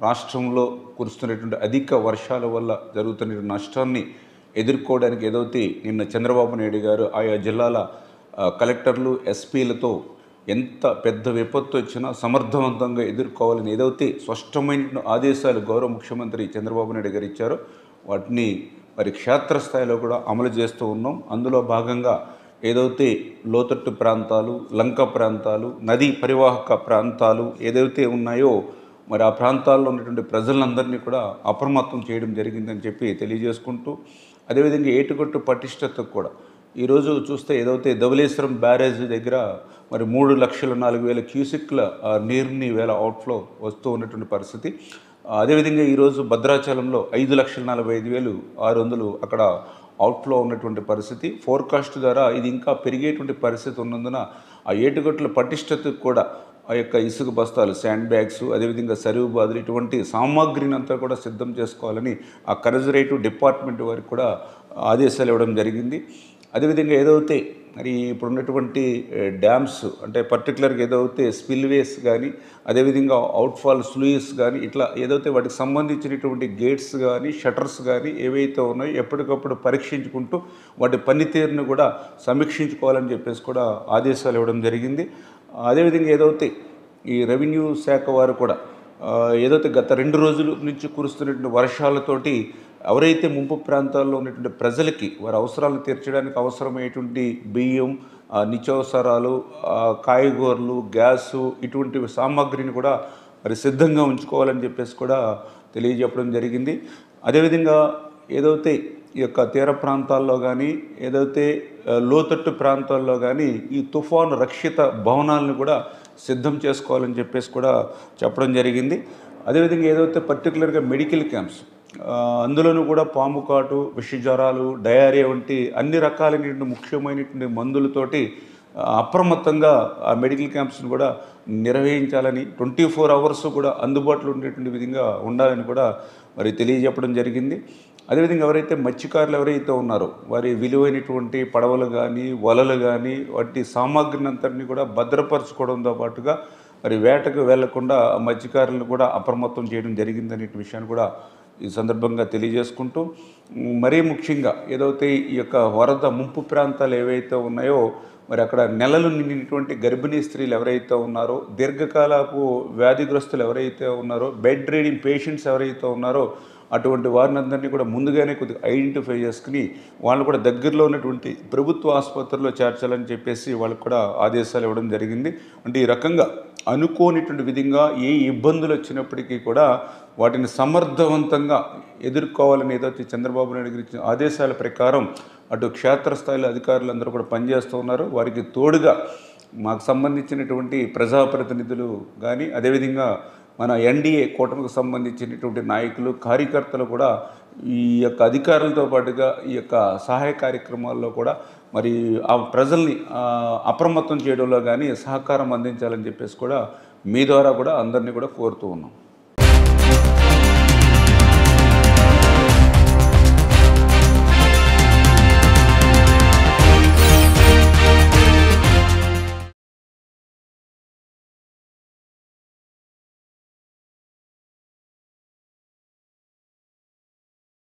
రాష్ట్రంలో కురుస్తున్నటువంటి అధిక వర్షాల వల్ల జరుగుతున్న నష్టాన్ని ఎదుర్కోవడానికి ఏదైతే నిన్న చంద్రబాబు నాయుడు గారు ఆయా జిల్లాల ఆ, కలెక్టర్లు ఎస్పీలతో ఎంత పెద్ద విపత్తు వచ్చినా సమర్థవంతంగా ఎదుర్కోవాలని ఏదైతే స్పష్టమైన ఆదేశాలు గౌరవ ముఖ్యమంత్రి చంద్రబాబు నాయుడు గారు ఇచ్చారో వాటిని మరి క్షేత్రస్థాయిలో కూడా అమలు చేస్తూ ఉన్నాం అందులో భాగంగా ఏదైతే లోతట్టు ప్రాంతాలు లంక ప్రాంతాలు నదీ పరివాహక ప్రాంతాలు ఏదైతే ఉన్నాయో మరి ఆ ప్రాంతాల్లో ఉన్నటువంటి ప్రజలందరినీ కూడా అప్రమత్తం చేయడం జరిగిందని చెప్పి తెలియజేసుకుంటూ అదేవిధంగా ఏటుగొట్టు పటిష్టతకు కూడా ఈరోజు చూస్తే ఏదైతే ధవళేశ్వరం బ్యారేజ్ దగ్గర మరి మూడు లక్షల నాలుగు వేల క్యూసిక్ల ఆ, నీరుని వేల అవుట్ఫ్లో వస్తూ ఉన్నటువంటి పరిస్థితి ఆ, అదేవిధంగా ఈరోజు భద్రాచలంలో ఐదు లక్షల నలభై ఐదు వేలు ఆరు వందలు అక్కడ అవుట్ఫ్లో ఉన్నటువంటి పరిస్థితి ఫోర్కాస్ట్ ద్వారా ఇది ఇంకా పెరిగేటువంటి పరిస్థితి ఉన్నందున ఆ ఏటుగొట్ల పటిష్టతకు కూడా ఆ యొక్క ఇసుక బస్తాలు శాండ్ బ్యాగ్స్ అదేవిధంగా సరువు బాదులు ఇటువంటి సామాగ్రిని అంతా కూడా సిద్ధం చేసుకోవాలని ఆ కన్జర్వేటివ్ డిపార్ట్మెంట్ వారికి కూడా ఆదేశాలు ఇవ్వడం జరిగింది అదేవిధంగా ఏదైతే మరి ఇప్పుడు ఉన్నటువంటి డ్యామ్స్ అంటే పర్టికులర్గా ఏదైతే స్పిల్వేస్ కానీ అదేవిధంగా అవుట్ఫాల్ స్లూయిస్ కానీ ఇట్లా ఏదైతే వాటికి సంబంధించినటువంటి గేట్స్ కానీ షటర్స్ కానీ ఏవైతే ఉన్నాయో ఎప్పటికప్పుడు పరీక్షించుకుంటూ వాటి పనితీరును కూడా సమీక్షించుకోవాలని చెప్పేసి కూడా ఆదేశాలు ఇవ్వడం జరిగింది అదేవిధంగా ఏదైతే ఈ రెవెన్యూ శాఖ వారు కూడా ఆ, ఏదైతే గత రెండు రోజుల నుంచి కురుస్తున్నటువంటి వర్షాలతోటి ఎవరైతే ముంపు ప్రాంతాల్లో ఉన్నటువంటి ప్రజలకి వారి అవసరాలను తీర్చడానికి అవసరమైనటువంటి బియ్యం ఆ, నిత్యావసరాలు ఆ, కాయగూరలు గ్యాసు ఇటువంటి సామాగ్రిని కూడా మరి సిద్ధంగా ఉంచుకోవాలని చెప్పేసి కూడా తెలియజెప్పడం జరిగింది అదేవిధంగా ఏదైతే ఈ యొక్క తీర ప్రాంతాల్లో కానీ ఏదైతే ఆ, లోతట్టు ప్రాంతాల్లో కానీ ఈ తుఫాను రక్షిత భవనాలను కూడా సిద్ధం చేసుకోవాలని చెప్పేసి కూడా చెప్పడం జరిగింది అదేవిధంగా ఏదైతే పర్టికులర్గా మెడికల్ క్యాంప్స్ ఆ, అందులోనూ కూడా పాము కాటు విషజ్వరాలు డయారియా వంటి అన్ని రకాలైనటువంటి ముఖ్యమైనటువంటి మందులతోటి ఆ, అప్రమత్తంగా ఆ మెడికల్ క్యాంప్స్ని కూడా నిర్వహించాలని ట్వంటీ ఫోర్ అవర్స్ కూడా అందుబాటులో ఉండేటువంటి విధంగా ఉండాలని కూడా మరి తెలియజెప్పడం జరిగింది అదేవిధంగా ఎవరైతే మత్స్యకారులు ఎవరైతే ఉన్నారో వారి విలువైనటువంటి పడవలు కానీ వలలు కానీ వాటి సామాగ్రిని అంతటిని కూడా భద్రపరచుకోవడంతో పాటుగా మరి వేటకు వెళ్లకుండా మత్స్యకారులను కూడా అప్రమత్తం చేయడం జరిగిందనే విషయాన్ని కూడా ఈ సందర్భంగా తెలియజేసుకుంటూ ఉమ్, మరీ ముఖ్యంగా ఏదైతే ఈ యొక్క వరద ముంపు ప్రాంతాలు ఏవైతే ఉన్నాయో మరి అక్కడ నెలలు నిండినటువంటి గర్భిణీ స్త్రీలు ఎవరైతే ఉన్నారో దీర్ఘకాలపు వ్యాధిగ్రస్తులు ఎవరైతే ఉన్నారో బెడ్ రీడింగ్ పేషెంట్స్ ఎవరైతే ఉన్నారో అటువంటి వారిని అందరినీ కూడా ముందుగానే కొద్దిగా ఐడెంటిఫై చేసుకుని వాళ్ళు కూడా దగ్గరలో ఉన్నటువంటి ప్రభుత్వ ఆసుపత్రుల్లో చేర్చాలని చెప్పేసి వాళ్ళకు కూడా ఆదేశాలు ఇవ్వడం జరిగింది అంటే ఈ రకంగా అనుకోనిటువంటి విధంగా ఏ ఇబ్బందులు వచ్చినప్పటికీ కూడా వాటిని సమర్థవంతంగా ఎదుర్కోవాలని ఏదైతే చంద్రబాబు నాయుడు గారి ఇచ్చిన ఆదేశాల ప్రకారం అటు క్షేత్రస్థాయిలో అధికారులందరూ కూడా పనిచేస్తూ ఉన్నారు వారికి తోడుగా మాకు సంబంధించినటువంటి ప్రజాప్రతినిధులు కానీ అదేవిధంగా మన ఎన్డీఏ కూటమికి సంబంధించినటువంటి నాయకులు కార్యకర్తలు కూడా ఈ యొక్క అధికారులతో పాటుగా ఈ యొక్క సహాయ కార్యక్రమాల్లో కూడా మరి ఆ ప్రజల్ని ఆ, అప్రమత్తం చేయడంలో కానీ సహకారం అందించాలని చెప్పేసి కూడా మీ ద్వారా కూడా అందరినీ కూడా కోరుతూ ఉన్నాం